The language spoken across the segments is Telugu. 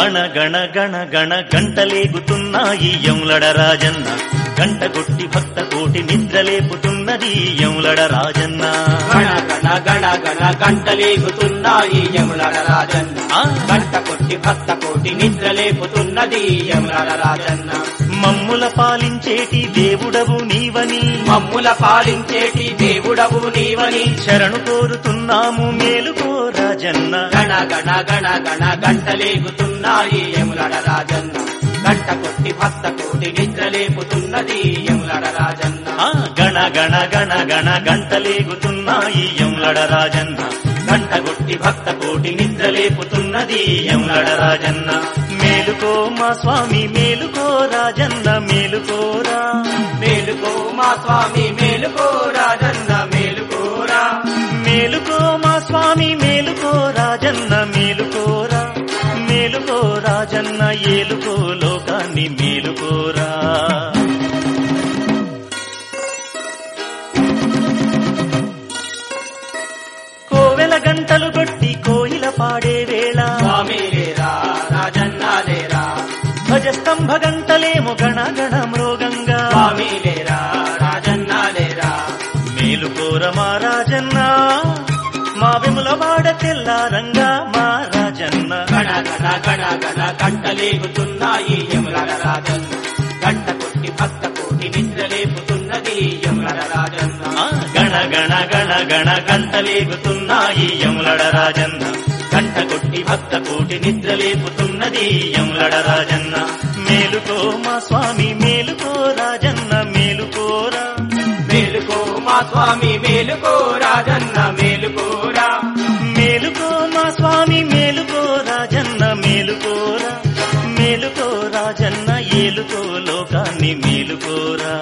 గణ గణ గణ గణ గంటలేగుతున్నాయి యములడ రాజన్న గంట కొట్టి భక్త కోటి నిద్రలేపుతున్నది యములడ రాజన్న గణ గణ గణ గణ గంటలేగుతున్నాయి యములడ రాజన్న ఆ. గంట కొట్టి భక్త కోటి నిద్ర లేపుతున్నది యములడ రాజన్న మమ్ముల పాలించేటి దేవుడవు నీవని మమ్ముల పాలించేటి దేవుడవు నీవని శరణు కోరుతున్నాము మేలుకో రాజన్న గణ గణ గణ గణ గంటలేగుతున్నాయి యములడ రాజన్న గంట కొట్టి భక్త కోటి నిద్ర లేపుతున్నది యములడ రాజన్న ఆ గణ గణ గణ గణ గంటలేగుతున్నాయి యములడ రాజన్న గంట కొట్టి భక్త కోటి నిద్రలేపుతున్నది యములడ రాజన్న మేలుకో మా స్వామి మేలుకో రాజన్న మేలుకోరా మేలుకో మా స్వామి మేలుకో రాజన్న మేలుకోరా మేలుకో మా స్వామి మేలుకో రాజన్న మేలుకోరా మేలుకో రాజన్న ఏలుకో లోకాన్ని మేలుకోరా కోవెల గంటలు కొట్టి కోయిల పాడే వేళ స్వామి లేరా రాజన్న లేరా ధ్వజస్తంభ గంటలేమో గణ గణ మృగంగా స్వామి లేరా రాజన్న లేరా మేలుకోర మా రాజన్న మా విముల వాడ తెల్లారంగా మా రాజన్న గణ గణ గణ గణ గంటలేగుతున్నాయి యములడ రాజన్న గంట కొట్టి భక్త కోటి నిద్ర లేపుతున్నది యములడ రాజన్న ఆ గణ గణ గణ గణ గంటలేగుతున్నాయి యములడ రాజన్న గంట కొట్టి భక్త కోటి నిద్రలేపుతున్నది యములడ రాజన్న మేలుకో మా స్వామి మేలుకో రాజన్న మేలుకోరా మేలుకో మా స్వామి మేలుకో రాజన్న మేలుకోరా మేలుకో మా స్వామి మేలుకో రాజన్న మేలుకోరా మేలుకో రాజన్న ఏలుకో లోకాన్ని మేలుకోరా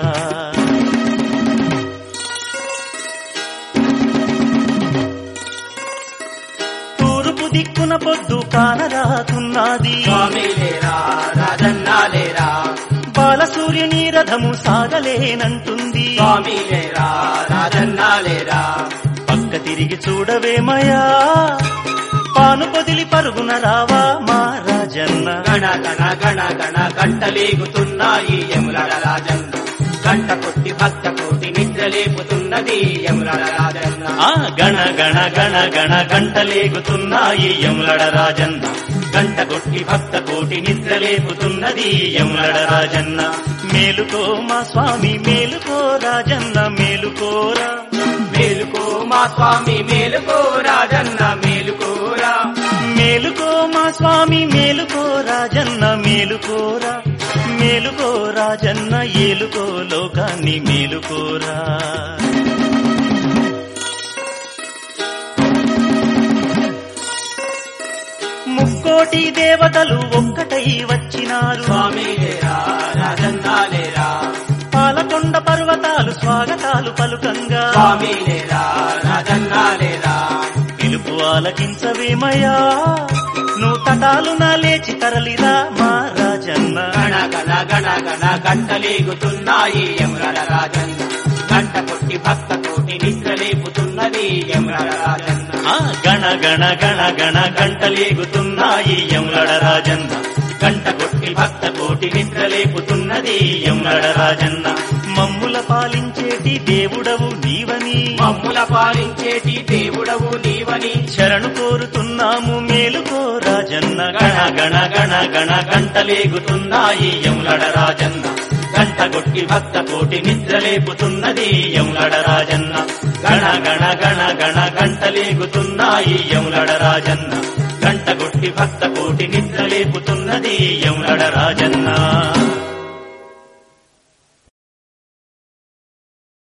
తూర్పు దిక్కున పొద్దు కానరాకున్నది స్వామి లేరా రాజన్న లేరా బాలసూర్యుని రథము సాగలేనంటుంది స్వామి లేరా రాజన్న లేరా పక్క తిరిగి చూడవేమయా పాను పొదిలి పరుగున రావా మా రాజన్న గణ గణ గణ గణ గంటలేగుతున్నాయి యములడ రాజన్న గంట కొట్టి భక్త కోటి నిద్ర లేపుతున్నది యములడ రాజన్న ఆ గణ గణ గణ గణ గంటలేగుతున్నాయి యములడ రాజన్న గంట కొట్టి భక్త కోటి నిద్రలేపుతున్నది యములడ రాజన్న మేలుకో మా స్వామి మేలుకో రాజన్న మేలుకోరా మేలుకో మా స్వామి మేలుకో రాజన్న మేలుకోరా మేలుకో మా స్వామి మేలుకో రాజన్న మేలుకోరా మేలుకో రాజన్న ఏలుకో లోకాన్ని మేలుకోరా ముక్కోటి దేవతలు ఒక్కటై వచ్చినారు స్వామి లేరా రాజన్న లేరా పాలకొండ పర్వతాలు స్వాగతాలు పలుకంగా స్వామి లేరా రాజన్న లేరా పిలుపు ఆలకించవేమయా నువ్వు తటాలున లేచి తరలిరా మా రాజన్న గణ గణ గణ గణ గంటలేగుతున్నాయి యములడ రాజన్న గంట కొట్టి భక్త కోటి నిద్ర లేపుతున్నది యములడ రాజన్న ఆ గణ గణ గణ గణ గంటలేగుతున్నాయి యములడ రాజన్న గంట కొట్టి భక్త కోటి నిద్రలేపుతున్నది యములడ రాజన్న మమ్ముల పాలించేటి దేవుడవు నీవని మమ్ముల పాలించేటి దేవుడవు నీవని శరణు కోరుతున్నాము మేలుకో రాజన్న గణ గణ గణ గణ గంటలేగుతున్నాయి యములడ రాజన్న గంట కొట్టి భక్త కోటి నిద్రలేపుతున్నది యములడ రాజన్న గణ గణ గణ గణ గంటలేగుతున్నాయి యములడ రాజన్న గంట కొట్టి భక్త కోటి నిద్రలేపుతున్నది యములడ రాజన్న